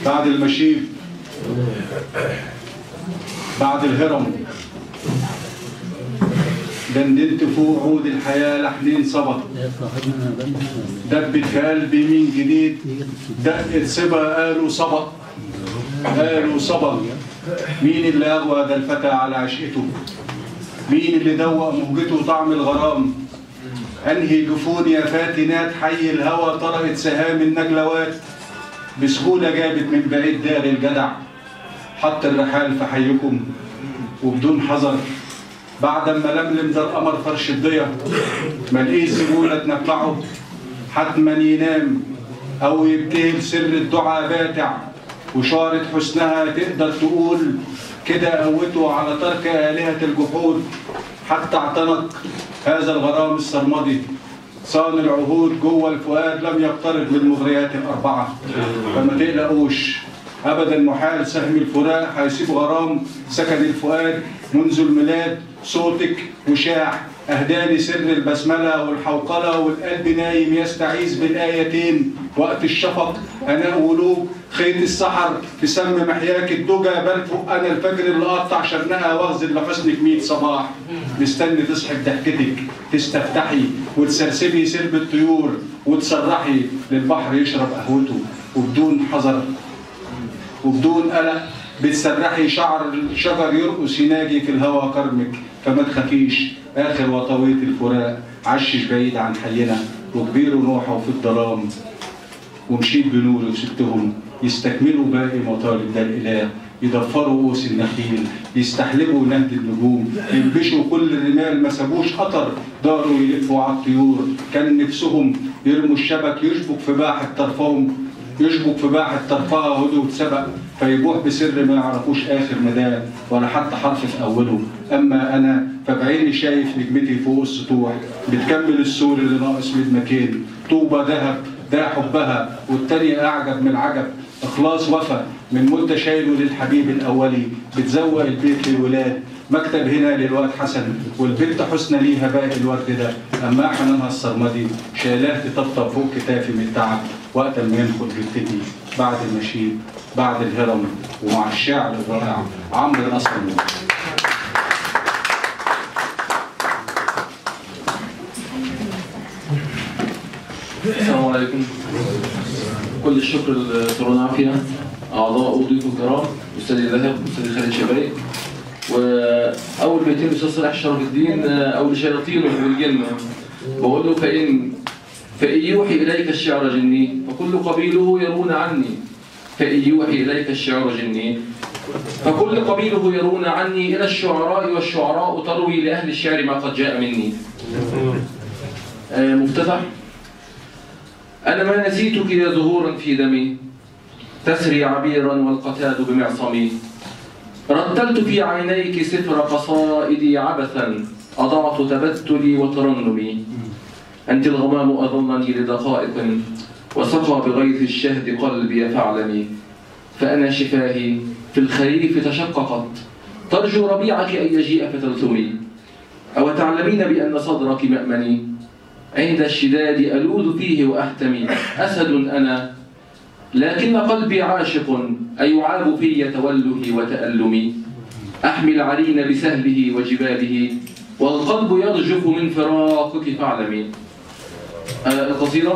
بعد المشيب بعد الهرم دندنت فوق عود الحياة لحنين صبا دبت في قلبي مين جديد دقت صبا قالوا صبا قالوا صبا مين اللي أغوى ده الفتى على عشقته مين اللي دوق موجته طعم الغرام أنهي جفون يا فاتنات حي الهوى طرقت سهام النجلوات بسهولة جابت من بعيد دار الجدع حط الرحال في حيكم وبدون حذر بعد ما لملم ده القمر فرش الضيا ملقيه سهولة تنفعه حتما ينام أو يبتهل سر الدعاء باتع وشارة حسنها تقدر تقول كده قوته على ترك آلهة الجحود حتى اعتنق هذا الغرام السرمدي صان العهود جوه الفؤاد لم يقترب من المغريات الأربعة فما تقلقوش أبدا محال سهم الفراق هيسيب غرام سكن الفؤاد منذ الميلاد صوتك وشاع أهداني سر البسملة والحوقلة والقلب نايم يستعيذ بالآيتين وقت الشفق أنا قلوب خيط السحر في سم محياك الدجى بلفق أنا الفجر اللي قطع شرنقها واغزل لحسنك ميت صباح مستني تصحي بضحكتك تستفتحي وتسرسبي سرب الطيور وتسرحي للبحر يشرب قهوته وبدون حذر وبدون قلق بتسرحي شعر الشجر يرقص يناجي في الهوى كرمك فما تخافيش اخر وطوية الفراق عشش بعيد عن حينا وكبير نوحه في الظلام ومشيت بنوري وسبتهم يستكملوا باقي مطالب ده الاله يضفروا قوس النخيل يستحلبوا نهد النجوم ينبشوا كل الرمال ما سابوش قطر داروا يلفوا على الطيور كان نفسهم يرموا الشبك يشبك في باحة طرفهم يشبك في باحة طرفها هدوء سبق فيبوح بسر ما يعرفوش آخر مداه ولا حتى حرف في أوله أما أنا فبعيني شايف نجمتي فوق السطوح بتكمل السور اللي ناقص من مكان طوبة ذهب ده حبها والتانية أعجب من العجب إخلاص وفا من مدة شايله للحبيب الأولي بتزوق البيت للولاد مكتب هنا للواد حسن والبنت حسنى ليها باقي الورد ده أما حنانها السرمدي شايلاه تطبطب فوق كتافي من التعب وقت ما ينخل جثتي بعد المشيب بعد الهرم ومع الشاعر الرائع عمرو الأسمر السلام عليكم كل الشكر لدكتور عافية أعضاء وضيوف الكرام أستاذ ذهب أستاذ خالد شباي وأول بيتين أستاذ صلاح شرف الدين أو لشياطينه والجن بقول له فإن فإن يوحي إليك الشعر جني فكل قبيله يرون عني فإن يوحي إليك الشعر جني فكل قبيله يرون عني إلى الشعراء والشعراء تروي لأهل الشعر ما قد جاء مني آه، مفتتح أنا ما نسيتك يا زهورا في دمي تسري عبيرا والقتاد بمعصمي رتلت في عينيك سفر قصائدي عبثا أضعت تبتلي وترنمي أنت الغمام أظنني لدقائق وسقى بغيث الشهد قلبي فاعلمي فأنا شفاهي في الخريف تشققت ترجو ربيعك أن يجيء فتلثمي أو تعلمين بأن صدرك مأمني عند الشداد ألوذ فيه وأحتمي أسد أنا لكن قلبي عاشق أيعاب في توله وتألمي أحمي العرين بسهله وجباله والقلب يرجف من فراقك فاعلمي آه القصيدة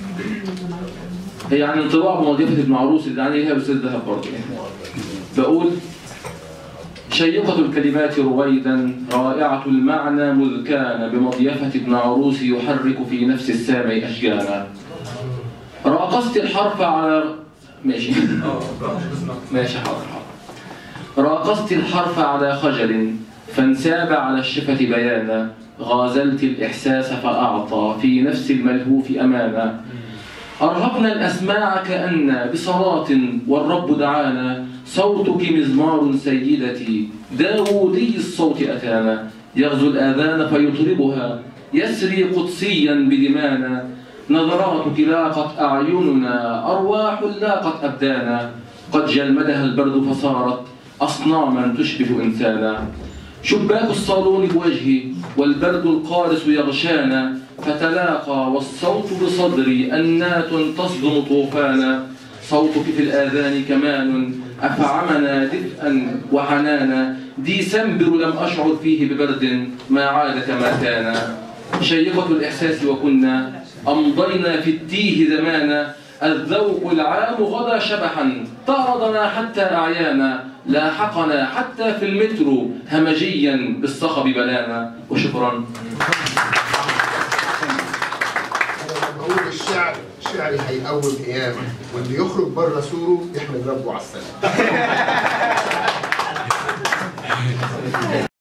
هي عن انطباع بمضيفة ابن عروس اللي عليها بأستاذ ذهب برضه بقول شيقة الكلمات رويدا رائعة المعنى مذ كان بمضيفة ابن عروس يحرك في نفس السامع أشجانا راقصت الحرف على ماشي ماشي حاضر حاضر راقصت الحرف على خجل فانساب على الشفة بيانا غازلت الإحساس فأعطى في نفس الملهوف أمانا أرهقنا الأسماع كأن بصلاة والرب دعانا صوتك مزمار سيدتي داوودي الصوت أتانا يغزو الآذان فيطربها يسري قدسيا بدمانا نظراتك لاقت أعيننا أرواح لاقت أبدانا قد جلمدها البرد فصارت أصناما تشبه إنسانا شباك الصالون بوجهي والبرد القارس يغشانا فتلاقى والصوت بصدري أنات تصدم طوفانا صوتك في الآذان كمان أفعمنا دفئا وحنانا ديسمبر لم أشعر فيه ببرد ما عاد كما كان شيقة الإحساس وكنا أمضينا في التيه زمانا الذوق العام غدا شبحا طاردنا حتى أعيانا لاحقنا حتى في المترو همجيا بالصخب بلانا وشكرا انا لما اقول الشعر شعري هيقوم قيامه واللي يخرج بره سوره يحمد ربه على السلامه